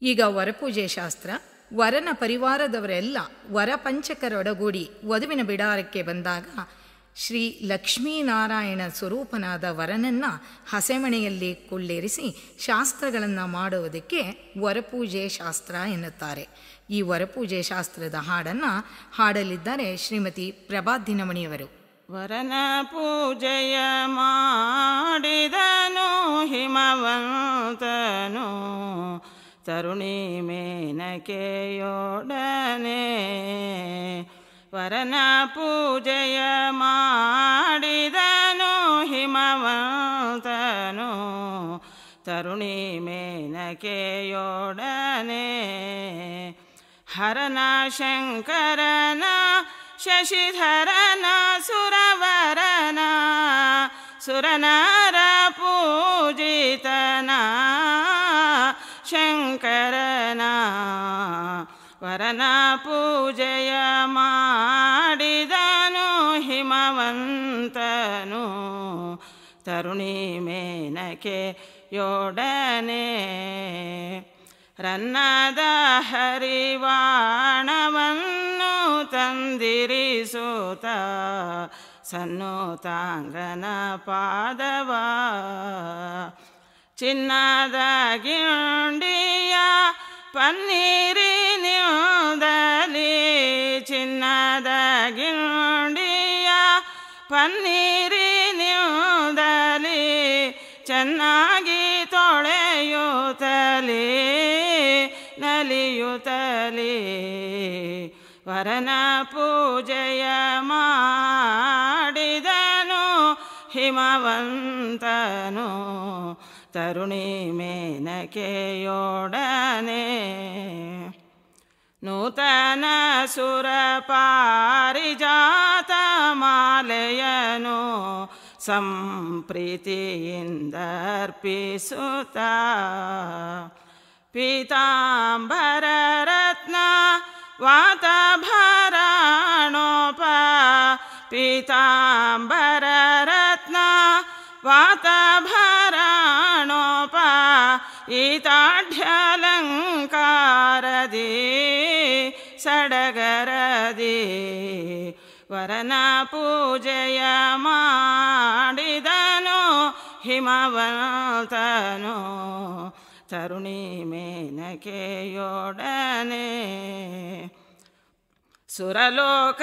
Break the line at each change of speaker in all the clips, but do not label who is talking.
ಈಗ ವರಪೂಜೆ ಶಾಸ್ತ್ರ ವರನ ಪರಿವಾರದವರೆಲ್ಲ ವರಪಂಚಕರೊಡಗೂಡಿ ವಧುವಿನ ಬಿಡಾರಕ್ಕೆ ಬಂದಾಗ ಶ್ರೀ ಲಕ್ಷ್ಮೀನಾರಾಯಣ ಸ್ವರೂಪನಾದ ವರನನ್ನ ಹಸೆಮಣೆಯಲ್ಲಿ ಕುಳ್ಳಿರಿಸಿ ಶಾಸ್ತ್ರಗಳನ್ನು ಮಾಡುವುದಕ್ಕೆ ವರಪೂಜೆ ಶಾಸ್ತ್ರ ಎನ್ನುತ್ತಾರೆ ಈ ವರಪೂಜೆ ಶಾಸ್ತ್ರದ ಹಾಡನ್ನು ಹಾಡಲಿದ್ದಾರೆ ಶ್ರೀಮತಿ ಪ್ರಭಾದಿನಮಣಿಯವರು
ವರನ ಪೂಜೆಯ ಮಾಡಿದನು ಹಿಮವಂತನು ತರುಣಿ ಮೇನಕೆಯೊಡನೆ ವರನ ಪೂಜೆಯ ಮಾಡಿದನು ಹಿಮವಂತನು ತರುಣಿ ಮೇನಕೆಯೊಡನೆ ಹರನ ಶಂಕರನ ಶಶಿಧರನ ಸುರವರನ ಸುರನರ ಪೂಜಿತನ ಶಂಕರನ ವರನ ಪೂಜೆಯ ಮಾಡಿದನು ಹಿಮವಂತನು ತರುಣಿ ಮೇನಕೆ ಯೋಡನೆ ರನ್ನದ ಹರಿವಾಣವನ್ನು ತಂದಿರಿಸುತ್ತ ಸನ್ನೋತಾಂಗನ ಪಾದವ ಚಿನ್ನದ ಗಿಂಡಿಯ ಪನ್ನೀರಿನಿಂದಲಿ ಚಿನ್ನದ ಗಿಂಡಿಯ ಪನ್ನೀರಿನಿಂದಲಿ ಚೆನ್ನಾಗಿ ತೊಳೆಯುತ್ತಲೇ ನಲಿಯುತ್ತಲೇ ವರನ ಪೂಜೆಯ ಮಾಡಿದನು ಹಿಮವಂತನು ತರುಣಿ ಮೇನಕೆಯೊಡನೆ ನೂತನ ಸುರ ಪಾರಿಜಾತ ಮಾಲೆಯನು ಸಂಪ್ರೀತಿಯಿಂದರ್ಪಿಸುತ್ತ ಪೀತಾಂಬರ ರತ್ನ ವಾತಭರಾಣೋಪ ಪೀತಾಂಬರ ರತ್ನ ವಾತಭರಾಣೋಪ ಈತಾಢ್ಯಲಂಕಾರದಿ ಸಡಗರದಿ ವರನ ಪೂಜೆಯ ಮಾಡಿದನು ಹಿಮವಂತನು ತರುಣಿ ಮೇನಕೆಯೊಡನೆ ಸುರಲೋಕ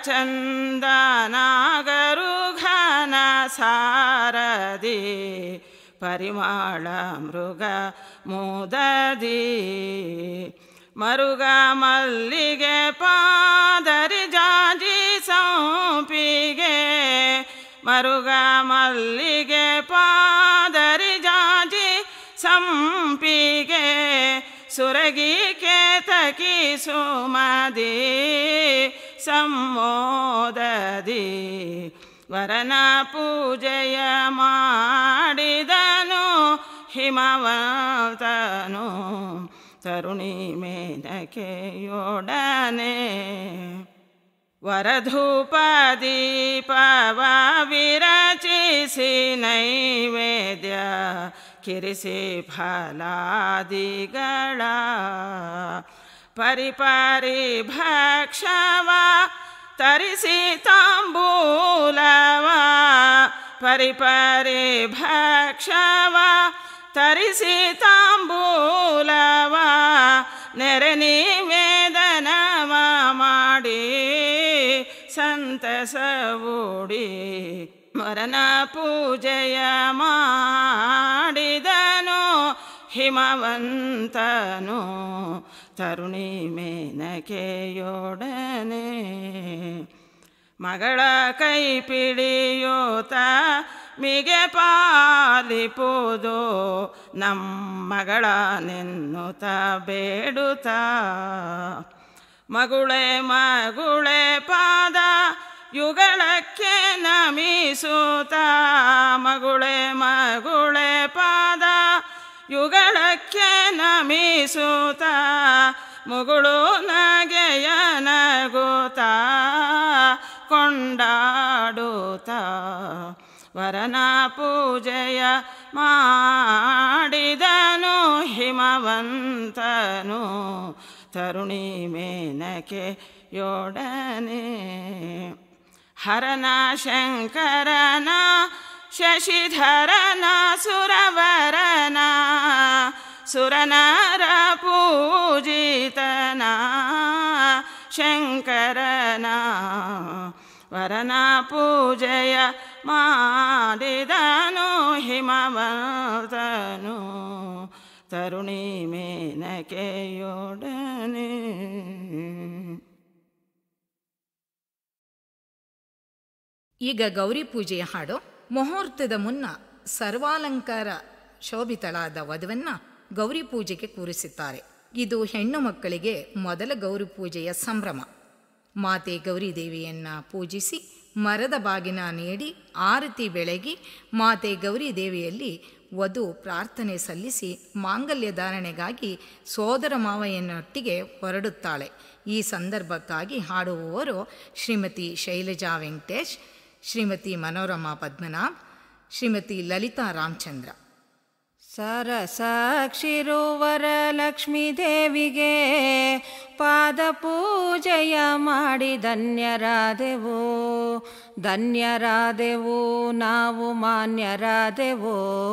ಚಂದನಾಗರು ಘನ ಸಾರದಿ ಪರಿಮಾಳ ಮೃಗ ಮುದದಿ ಮರುಗ ಮಲ್ಲಿಗೆ ಪಾದರಿ ಜಾಜಿ ಸಂಪಿಗೆ ಮರುಗ ಮಲ್ಲಿಗೆ ಪಾದರಿ ಜಾಜಿ ಸಂಪಿಗೆ ಸುರಗಿ ಕೇತಕಿ ಸುಮದಿ ಸಂಮೋದದಿ ವರನ ಪೂಜೆಯ ಮಾಡಿದನು ಹಿಮವಂತನು ತರುಣಿ ಮೇನಕೆಯೊಡನೆ ವರಧೂಪ ದೀಪವ ವಿರಚಿಸಿ ನೈವೇದ್ಯ ಕಿರಿಸಿ ಫಲಾದಿಗಳ ಪರಿಪರಿ ಭಕ್ಷವ ತರಿಸಿ ತಾಂಬೂಲವ ಪರಿಪರಿ ಭಕ್ಷವ ತರಿಸಿ ತಾಂಬೂಲವ ನೆರೆ ನಿವೇದನವ ಮಾಡಿ ಸಂತಸವೂಡಿ ಮರಣ ಪೂಜೆಯ ಮಾಡಿದನು ಹಿಮವಂತನು ತರುಣಿ ಮೇನಕೆಯೊಡನೆ ಮಗಳ ಕೈ ಪಿಡಿಯೋತ ಮಿಗೆ ಪಾಲಿಪುದು ನಮ್ಮಗಳ ನೆನ್ನುತ್ತ ಬೇಡುತ್ತ ಮಗುಳೆ ಮಗುಳೆ ಪಾದ ಯುಗಳಕ್ಕೆ ನಮಿಸುತ್ತ ಮಗುಳೆ ಮಗುಳೆ ಪಾದ ಯುಗಳಕ್ಕೆ ನಮಿಸುತ್ತ ಮುಗುಳು ನಗೆಯ ನಗುತ್ತ ಕೊಂಡಾಡುತ್ತ ವರನ ಪೂಜೆಯ ಮಾಡಿದನು ಹಿಮವಂತನು ತರುಣಿ ಮೇನಕೆ ಯೋಡನೆ ಹರನ ಶಂಕರನ ಶಶಿಧರನ ಸುರವರನ ಸುರನರ ಪೂಜಿತನ ಶಂಕರನ ವರನ ಪೂಜೆಯ ಮಾಡಿದನು ಹಿಮವಂತನು ತರುಣಿ ಮೇನಕೆಯೊಡನೆ
ಈಗ ಗೌರಿ ಪೂಜೆಯ ಹಾಡು ಮುಹೂರ್ತದ ಮುನ್ನ ಸರ್ವಾಲಂಕಾರ ಶೋಭಿತಳಾದ ವಧುವನ್ನ ಗೌರಿ ಪೂಜೆಗೆ ಕೂರಿಸುತ್ತಾರೆ ಇದು ಹೆಣ್ಣು ಮಕ್ಕಳಿಗೆ ಮೊದಲ ಗೌರಿ ಪೂಜೆಯ ಸಂಭ್ರಮ ಮಾತೆ ಗೌರಿ ದೇವಿಯನ್ನ ಪೂಜಿಸಿ ಮರದ ಬಾಗಿನ ನೀಡಿ ಆರತಿ ಬೆಳಗಿ ಮಾತೆ ಗೌರಿ ದೇವಿಯಲ್ಲಿ ವಧು ಪ್ರಾರ್ಥನೆ ಸಲ್ಲಿಸಿ ಮಾಂಗಲ್ಯ ಧಾರಣೆಗಾಗಿ ಸೋದರ ಮಾವಯ್ಯನೊಟ್ಟಿಗೆ ಹೊರಡುತ್ತಾಳೆ ಈ ಸಂದರ್ಭಕ್ಕಾಗಿ ಹಾಡುವವರು ಶ್ರೀಮತಿ ಶೈಲಜಾ ವೆಂಕಟೇಶ್ ಶ್ರೀಮತಿ ಮನೋರಮಾ ಪದ್ಮನಾಭ್ ಶ್ರೀಮತಿ ಲಲಿತಾ ರಾಮಚಂದ್ರ
ಸರಸಾಕ್ಷಿರುವರ ಲಕ್ಷ್ಮೀ ದೇವಿಗೆ ಪಾದ ಪೂಜೆಯ ಮಾಡಿ ಧನ್ಯರಾದೆವು ಧನ್ಯರಾದೆವು ನಾವು ಮಾನ್ಯರಾದೆವು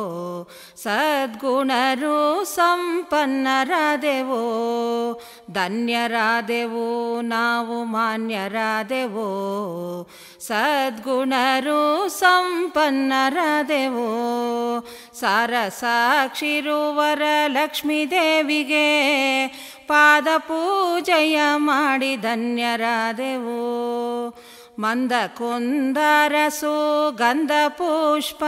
ಸದ್ಗುಣರು ಸಂಪನ್ನರಾದೆವು ಧನ್ಯರಾದೆವು ನಾವು ಮಾನ್ಯರಾದೆವು ಸದ್ಗುಣರು ಸಂಪನ್ನರಾದೆವು ಸಾರಸಾಕ್ಷಿರುವರ ಲಕ್ಷ್ಮೀ ದೇವಿಗೆ ಪಾದ ಪೂಜೆಯ ಮಾಡಿ ಧನ್ಯರಾದೆವು ಮಂದ ಕುಂದರಸು ಗಂಧ ಪುಷ್ಪ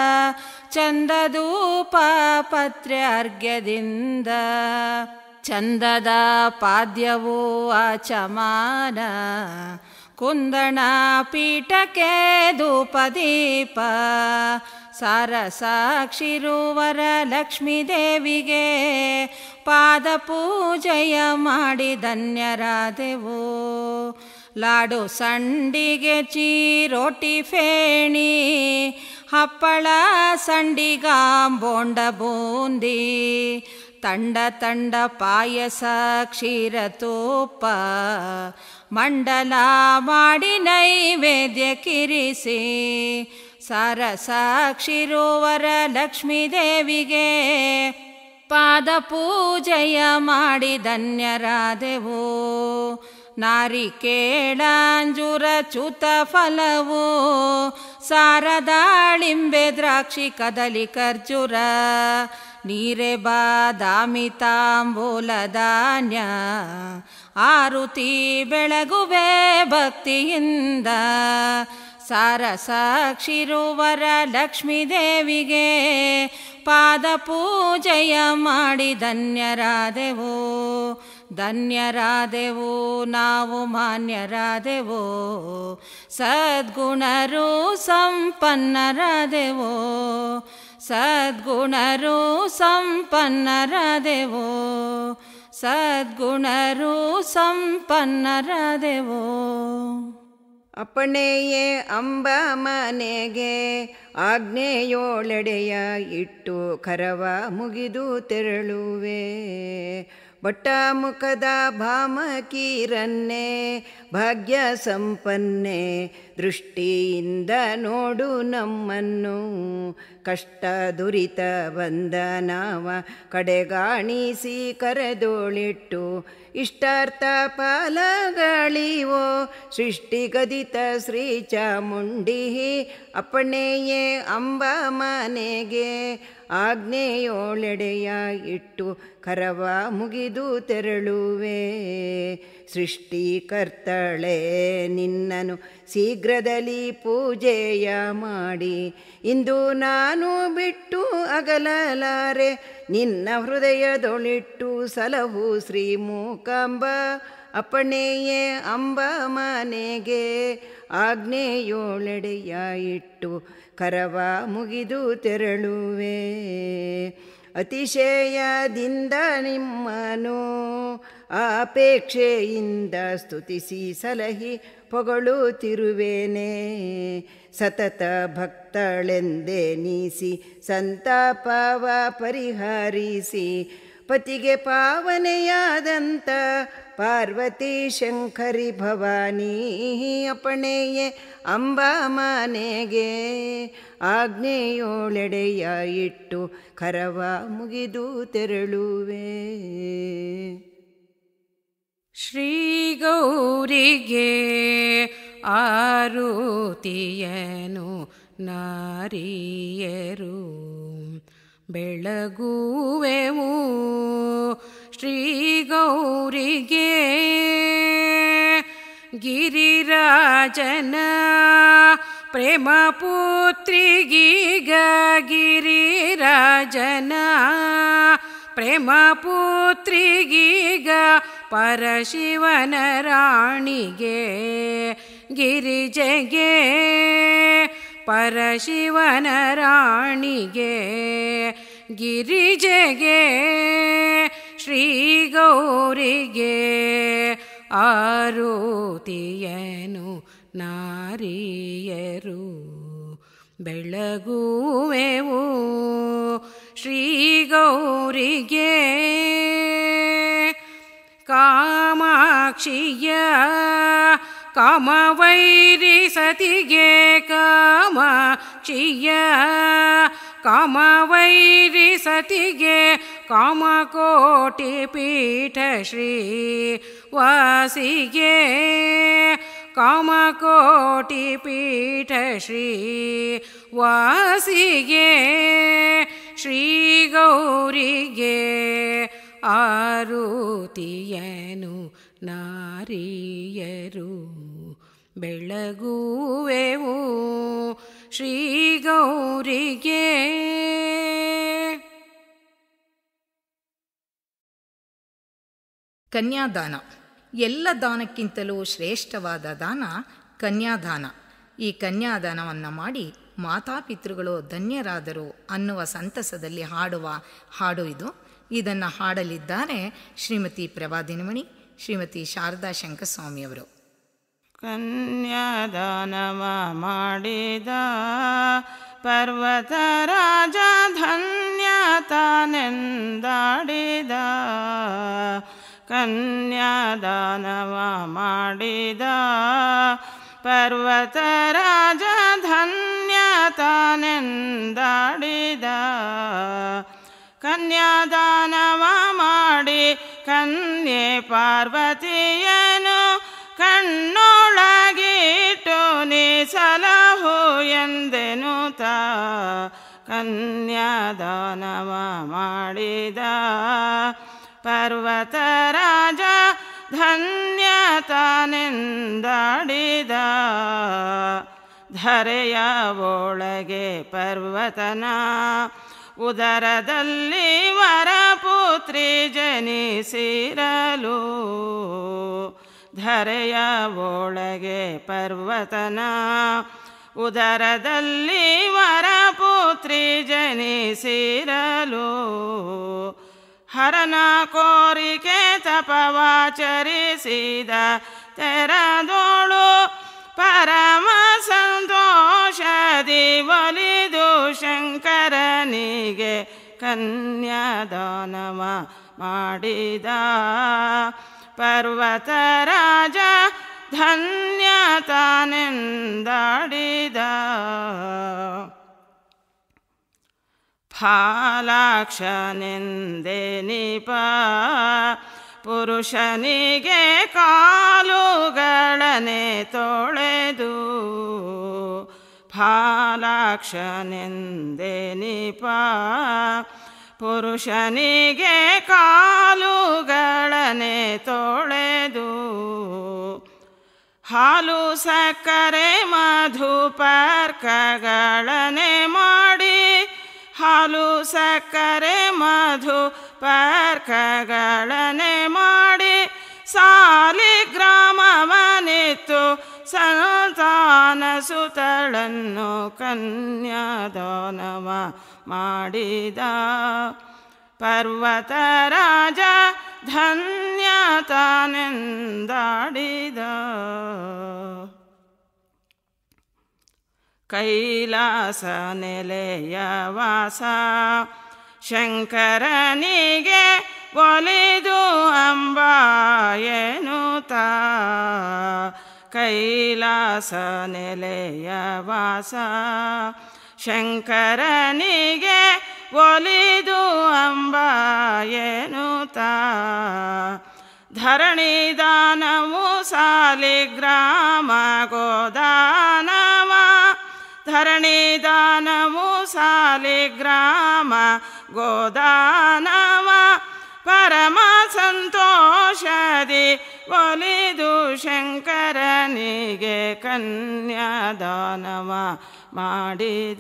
ಚಂದಧೂಪ ಪತ್ರೆ ಅರ್ಘ್ಯದಿಂದ ಚಂದದ ಪಾದ್ಯವು ಆಚಮಾನ ಕುಂದಣ ಪೀಠಕ್ಕೆ ಧೂಪದೀಪ ಸಾರಸಾಕ್ಷಿರುವರ ಲಕ್ಷ್ಮೀ ದೇವಿಗೆ ಪಾದ ಪೂಜೆಯ ಮಾಡಿ ಧನ್ಯರಾದೆವು ಲಾಡು ಸಂಡಿಗೆ ಚೀರೋಟಿ ಫೇಣಿ ಹಪ್ಪಳ ಸಂಡಿಗಾಂಬೋಂಡ ಬೂಂದಿ ತಂಡ ತಂಡ ಪಾಯಸ ಕ್ಷೀರ ತುಪ್ಪ ಮಂಡಲ ಮಾಡಿ ನೈವೇದ್ಯ ಕಿರಿಸಿ ಸಾರಸಾಕ್ಷಿರುವರ ಲಕ್ಷ್ಮೀ ದೇವಿಗೆ ಪಾದ ಪೂಜೆಯ ಮಾಡಿ ಧನ್ಯರಾದೆವು ನಾರಿಕೇಳಾಂಜುರ ಚ್ಯುತ ಫಲವು ಸಾರದಾಳಿಂಬೆ ದ್ರಾಕ್ಷಿ ಕದಲಿ ಖರ್ಜುರ ನೀರೆ ಬಾದಾಮಿ ತಾಂಬೂಲ ಧಾನ್ಯ ಆರುತಿ ಬೆಳಗುವೆ ಭಕ್ತಿಯಿಂದ ಸಾರಸಾಕ್ಷಿರುವರ ಲಕ್ಷ್ಮೀ ದೇವಿಗೆ ಪಾದ ಪೂಜೆಯ ಮಾಡಿ ಧನ್ಯರಾದೆವು ಧನ್ಯರಾದೆವು ನಾವು ಮಾನ್ಯರಾದೆವು ಸದ್ಗುಣರು ಸಂಪನ್ನರಾದೆವು ಸದ್ಗುಣರು ಸಂಪನ್ನರಾದೆವು ಸದ್ಗುಣರು ಸಂಪನ್ನರಾದೆವು
ಅಪ್ಪಣೆಯೇ ಅಂಬ ಮನೆಗೆ ಆಗ್ನೇಯೋಳೆಡೆಯ ಇಟ್ಟು ಕರವ ಮುಗಿದು ತೆರಳುವೆ ಬಟ್ಟ ಮುಖದ ಭಾಮಕೀರನ್ನೇ ಭಾಗ್ಯ ಸಂಪನ್ನೆ ದೃಷ್ಟಿಯಿಂದ ನೋಡು ನಮ್ಮನ್ನು ಕಷ್ಟ ದುರಿತ ಬಂಧನವ ಕಡೆಗಾಣಿಸಿ ಕರೆದೋಳಿಟ್ಟು ಇಷ್ಟಾರ್ಥ ಫಲಗಳಿವೋ ಸೃಷ್ಟಿಗದಿತ ಶ್ರೀ ಚಾಮುಂಡಿ ಅಪ್ಪಣೆಯೇ ಅಂಬ ಮನೆಗೆ ಆಗ್ನೇಯೋಳೆಡೆಯ ಇಟ್ಟು ಕರವ ಮುಗಿದು ತೆರಳುವೆ ಸೃಷ್ಟಿಕರ್ತಳೆ ನಿನ್ನನು ಶೀಘ್ರದಲ್ಲಿ ಪೂಜೆಯ ಮಾಡಿ ಇಂದು ನಾನು ಬಿಟ್ಟು ಅಗಲಲಾರೆ ನಿನ್ನ ಹೃದಯದೊಳಿಟ್ಟು ಸಲಹು ಶ್ರೀ ಮೂಕಾಂಬ ಅಪ್ಪಣೆಯೇ ಅಂಬ ಮನೆಗೆ ಆಗ್ನೇಯೋಳೆಡೆಯ ಇಟ್ಟು ಕರವ ಮುಗಿದು ತೆರಳುವೆ ಅತಿಶಯದಿಂದ ನಿಮ್ಮನು ಅಪೇಕ್ಷೆಯಿಂದ ಸ್ತುತಿಸಿ ಸಲಹಿ ಪೊಗಳುತ್ತಿರುವೇನೆ ಸತತ ಭಕ್ತಳೆಂದೆನಿಸಿ ಸಂತಾಪವ ಪರಿಹರಿಸಿ ಪತಿಗೆ ಪಾವನೆಯಾದಂಥ ಪಾರ್ವತಿ ಶಂಕರಿ ಭವಾನಿ ಅಪ್ಪಣೆಯೇ ಅಂಬಾ ಮನೆಗೆ ಆಗ್ನೇಯೋಳೆಡೆಯ ಇಟ್ಟು ಕರವ ಮುಗಿದು ತೆರಳುವೆ
ಶ್ರೀ ಗೌರಿಗೆ ಆರುತಿಯನು ನಾರಿಯರು ಬೆಳಗುವೆವು ಶ್ರೀ ಗೌರಿಗೆ ಗಿರಿರಾಜನ ಪ್ರೇಮ ಪುತ್ರಿಗೀಗ ಗಿರಿರಾಜನ ಪ್ರೇಮ ಪುತ್ರಿಗೀಗ ಪರಶಿವನ ರಾಣಿಗೆ ಗಿರಿಜೆಗೆ ಪರಶಿವನ ರಾಣಿಗೆ ಗಿರಿಜೆಗೆ ಶ್ರೀ ಗೌರಿಗೆ ಆರುತಿಯನು ನಾರಿಯರು ಬೆಳಗುವೆವು ಶ್ರೀ ಗೌರಿಗೆ ಕಾಮಾಕ್ಷಿಯ ಕಾಮವೈರಿ ಸತಿಗೆ ಕಾಮಾಕ್ಷಿಯ ಕಾಮವೈರಿ ಸತಿಗೆ ಕಾಮಕೋಟಿ ಪೀಠ ಶ್ರೀ ವಾಸಿಗೆ ಕಾಮಕೋಟಿ ಪೀಠ ಶ್ರೀ ವಾಸಿಗೆ ಶ್ರೀ ಗೌರಿಗೆ ಆರುತಿಯನು ನಾರಿಯರು ಬೆಳಗುವೆವು ಶ್ರೀ ಗೌರಿಗೆ
ಕನ್ಯಾದಾನ ಎಲ್ಲ ದಾನಕ್ಕಿಂತಲೂ ಶ್ರೇಷ್ಠವಾದ ದಾನ ಕನ್ಯಾದಾನ ಈ ಕನ್ಯಾದಾನವನ್ನು ಮಾಡಿ ಮಾತಾಪಿತೃಗಳು ಧನ್ಯರಾದರು ಅನ್ನುವ ಸಂತಸದಲ್ಲಿ ಹಾಡುವ ಹಾಡು ಇದು ಇದನ್ನು ಹಾಡಲಿದ್ದಾರೆ ಶ್ರೀಮತಿ ಪ್ರಭಾದಿನಮಣಿ ಶ್ರೀಮತಿ ಶಾರದಾ ಶಂಕರಸ್ವಾಮಿಯವರು
ಕನ್ಯಾದಾನವ ಮಾಡಿದ ಪರ್ವತ ರಾಜ ಧನ್ಯ ತಾನೆಂದಾಡಿದ ಕನ್ಯಾದಾನವ ಮಾಡಿದ ಪರ್ವತ ರಾಜ ಧನ್ಯ ತಾನೆಂದಾಡಿದ ಕನ್ಯಾದಾನವ ಮಾಡಿ ಕನ್ಯೆ ಪಾರ್ವತಿಯನು ಕಣ್ಣೊಳಗಿಟ್ಟು ನೀ ಸಲಹು ಎಂದೆನು ತಾ ಕನ್ಯಾದಾನವ ಮಾಡಿದ ಪರ್ವತ ರಾಜ ಧನ್ಯ ತಾನೆಂದಾಡಿದ ಧರೆಯ ಒಳಗೆ ಪರ್ವತನ ಉದರದಲ್ಲಿ ವರಪುತ್ರಿ ಜನಿಸಿರಲು ಧರೆಯ ಒಳಗೆ ಪರ್ವತನ ಉದರದಲ್ಲಿ ವರಪುತ್ರಿ ಜನಿಸಿರಲು ಹರನ ಕೋರಿಕೆ ತಪವಾಚರಿಸಿದ ತೆರದೋಳು ಪರಮ ಸಂತೋಷದಿ ಒಲಿದು ಶಂಕರನಿಗೆ ಕನ್ಯಾದಾನವ ಮಾಡಿದ ಪರ್ವತ ರಾಜ ಧನ್ಯ ತಾನೆಂದಾಡಿದ ಫಾಲಾಕ್ಷನೆಂದೆನಿಪ ಪುರುಷನಿಗೆ ಕಾಲುಗಳನೆ ತೊಳೆದು ಫಾಲಾಕ್ಷನೆಂದೆನಿಪ ಪುರುಷನಿಗೆ ಕಾಲುಗಳನೆ ತೊಳೆದು ಹಾಲು ಸಕ್ಕರೆ ಮಧುಪರ್ಕಗಳನೆ ಮಾಡಿ ಹಾಲು ಸಕ್ಕರೆ ಮಧು ಪರ್ಕಗಳನೆ ಮಾಡಿ ಸಾಲಿಗ್ರಾಮವನಿತ್ತು ಸಂತಾನ ಸುತಳನ್ನು ಕನ್ಯಾದಾನವ ಮಾಡಿದ ಪರ್ವತ ರಾಜ ಧನ್ಯ ತಾನೆಂದಾಡಿದ ಕೈಲಾಸ ನೆಲೆಯ ವಾಸ ಶಂಕರನಿಗೆ ಒಲಿದು ಅಂಬ ಎನ್ನುತ್ತ ಕೈಲಾಸ ನೆಲೆಯ ವಾಸ ಶಂಕರನಿಗೆ ಒಲಿದು ಅಂಬ ಎನ್ನುತ್ತ ಧರಣಿದಾನವು ಸಾಲಿಗ್ರಾಮ ಗೋದಾನವ ಧರಣಿದಾನವು ಸಾಲಿಗ್ರಾಮ ಗೋದಾನವ ಪರಮ ಸಂತೋಷದಿ ಒಲಿದು ಶಂಕರನಿಗೆ ಕನ್ಯಾದಾನವ ಮಾಡಿದ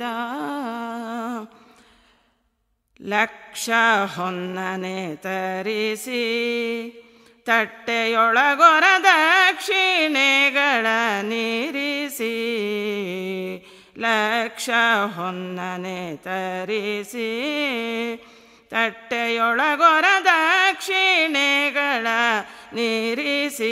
ಲಕ್ಷ ಹೊನ್ನನೆ ತರಿಸಿ ತಟ್ಟೆಯೊಳಗೊರ ದಕ್ಷಿಣೆಗಳ ನೀರಿಸಿ ಲಕ್ಷ ಹೊನ್ನನೆ ತರಿಸಿ ತಟ್ಟೆಯೊಳಗೊರ ದಕ್ಷಿಣೆಗಳ ನೀರಿಸಿ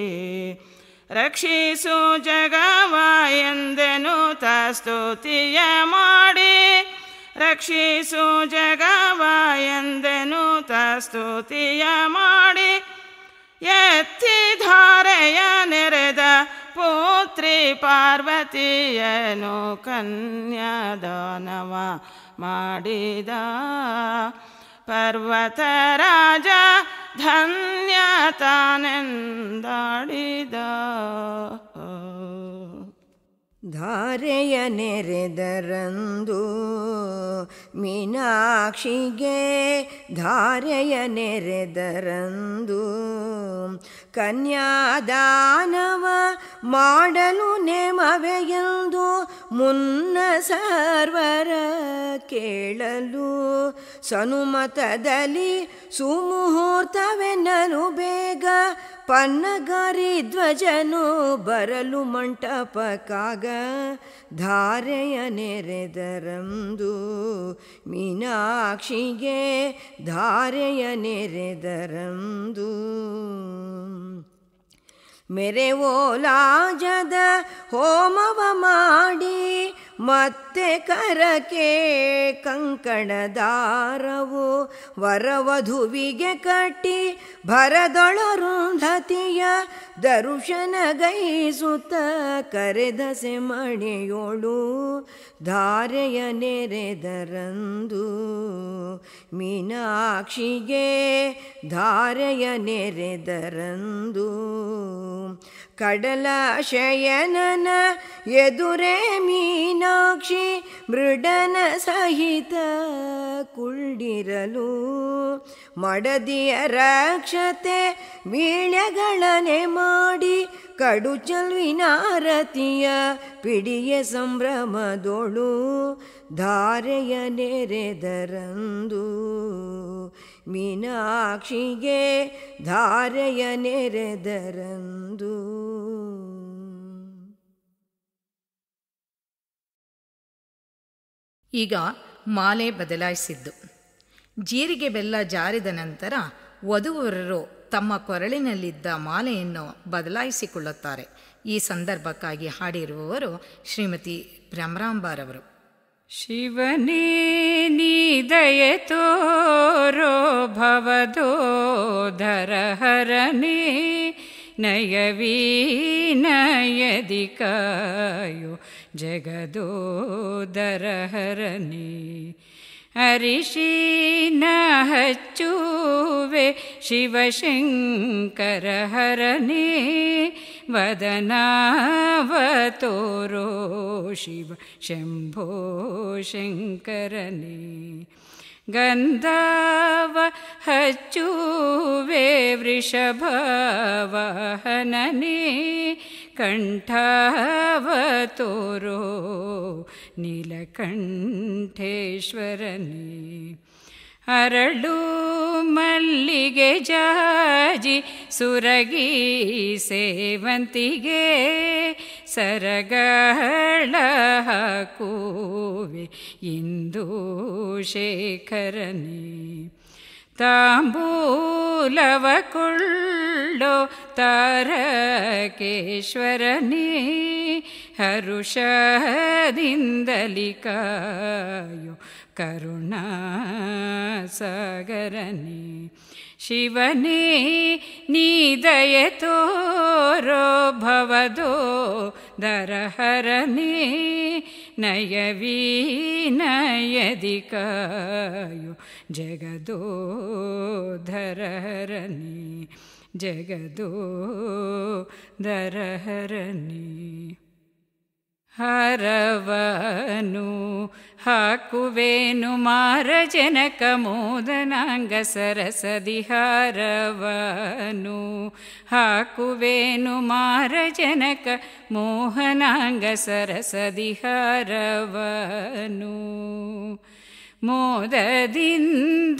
ರಕ್ಷಿಸು ಜಗವ ಎಂದೆನು ಸ್ತುತಿಯ ಮಾಡಿ ರಕ್ಷಿಸು ಜಗವ ಎಂದೆನು ಸ್ತುತಿಯ ಮಾಡಿ ಎತ್ತಿ ಧಾರೆಯ ನೆರೆದ ಪುತ್ರಿ ಪಾರ್ವತಿಯನು ಕನ್ಯಾದಾನವ ಮಾಡಿದ ಪರ್ವತ ರಾಜ ಧನ್ಯ ತಾನೆಂದಾಡಿದ
ಧಾರೆಯ ನೆರೆದರಂದು ಮೀನಾಕ್ಷಿಗೆ ಧಾರೆಯ ನೆರೆದರಂದು ಕನ್ಯಾದಾನವ ಮಾಡಲು ನೇಮವೆಯೆಂದು ಮುನ್ನ ಸರ್ವರ ಕೇಳಲು ಸನುಮತದಲ್ಲಿ ಸುಮುಹೂರ್ತವೆನ್ನಲು ಬೇಗ ಪನ್ನಗಾರಿ ಧ್ವಜನು ಬರಲು ಮಂಟಪಕ್ಕಾಗ ಧಾರೆಯ ನೆರೆದರಂದು ಮೀನಾಕ್ಷಿಗೆ ಧಾರೆಯ ನೆರೆದರಂದು ಮೆರೆವೋಲಾಜದ ಹೋಮವ ಮಾಡಿ ಮತ್ತೆ ಕರಕೆ ಕಂಕಣದಾರವು ವರವಧುವಿಗೆ ಕಟ್ಟಿ ಭರದೊಳರುಂಧತಿಯ ದರುಶನ ಗೈಸುತ್ತ ಕರೆದ ಸೆಮಣೆಯೋಳು ಧಾರೆಯ ನೆರೆದರಂದು ಮೀನಾಕ್ಷಿಗೆ ಧಾರೆಯ ನೆರೆದರಂದು ಕಡಲ ಶಯನನ ಎದುರೇ ಮೀನಾಕ್ಷಿ ಮೃಡನ ಸಹಿತ ಕುಳ್ಳಿರಲು ಮಡದಿಯ ರಕ್ಷತೆ ವೀಳ್ಯಗಳನೆ ಮಾಡಿ ಕಡು ಚಲ್ವಿನಾರತಿಯ ಪಿಡಿಯ ಸಂಭ್ರಮದೊಳು ಧಾರೆಯ ನೆರೆದರಂದು ಮೀನಾಕ್ಷಿಗೆ ಧಾರೆಯ ನೆರೆದರಂದು
ಈಗ ಮಾಲೆ ಬದಲಾಯಿಸಿದ್ದು ಜೀರಿಗೆ ಬೆಲ್ಲ ಜಾರಿದ ನಂತರ ವಧುವರರು ತಮ್ಮ ಕೊರಳಿನಲ್ಲಿದ್ದ ಮಾಲೆಯನ್ನು ಬದಲಾಯಿಸಿಕೊಳ್ಳುತ್ತಾರೆ ಈ ಸಂದರ್ಭಕ್ಕಾಗಿ ಹಾಡಿರುವವರು ಶ್ರೀಮತಿ ಭ್ರಮರಾಂಬಾರವರು
ಶಿವನೇ ನೀ ದಯೆ ತೋರೋ ಭವದೋಧರಹರನೇ ನಯವೀ ನಯದಿ ಕಾಯೋ ಜಗದೋದರಹರನೇ ಅರಿಶೀನ ಹಚ್ಚುವೆ ಶಿವಶಂಕರ ಹರನೇ ವದನಾವ ತೋರೋ ಶಿವ ಶಂಭೋ ಶಂಕರನೇ ಗಂಧಾವ ಹಚ್ಚುವೆ ವೃಷಭವಾಹನನೇ ಕಂಠಾವ ತೋರೋ ನೀಲಕಂಠೇಶ್ವರನೇ ಅರಳು ಮಲ್ಲಿಗೆ ಜಾಜಿ ಸುರಗಿ ಸೇವಂತಿಗೆ ಸರಗಳ ಹಾಕುವೆ ಇಂದು ಶೇಖರನೇ ತಾಂಬೂಲವ ಕೊಳ್ಳೋ ತಾರಕೇಶ್ವರನೇ ಹರುಷದಿಂದಲಿ ಕಾಯೋ ಕರುಣಾ ಸಾಗರನೇ ಶಿವನೇ ನೀದಯ ತೋರೋ ಭವದೋ ದರಹರನೇ ನಯವೀ ನಯದಿ ಕಾಯೋ ಜಗದೋ ಧರಹರನೇ ಜಗದೋ ದರಹರನೇ ಹರವನು ಹಾಕುವೇನು ಮಾರ ಜನಕ ಮೋದನಾಂಗ ಸರಸದಿ ಹರವನು ಹಾಕುವೇನು ಮಾರ ಜನಕ ಮೋಹನಾಂಗ ಸರಸದಿ ಹರವನು ಮೋದದಿಂದ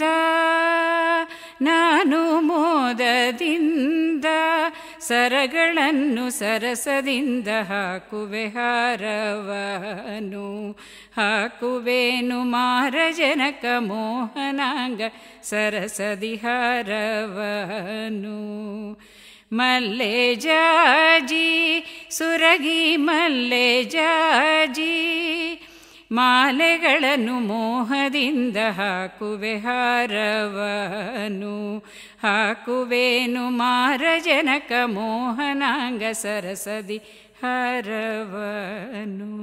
ನಾನು ಮೋದದಿಂದ ಸರಗಳನ್ನು ಸರಸದಿಂದ ಹಾಕುವೆ ಹಾರವನು ಹಾಕುವೇನು ಮಾರ ಜನಕ ಮೋಹನಾಂಗ ಸರಸದಿ ಹಾರವನು ಮಲ್ಲೆ ಜಾಜಿ ಸುರಗಿ ಮಲ್ಲೆ ಜಾಜಿ ಮಾಲೆಗಳನ್ನು ಮೋಹದಿಂದ ಹಾಕುವೆ ಹಾರವನು ಹಾಕುವೇನು ಮಾರ ಜನಕ ಮೋಹನಾಂಗ ಸರಸದಿ ಹರವನು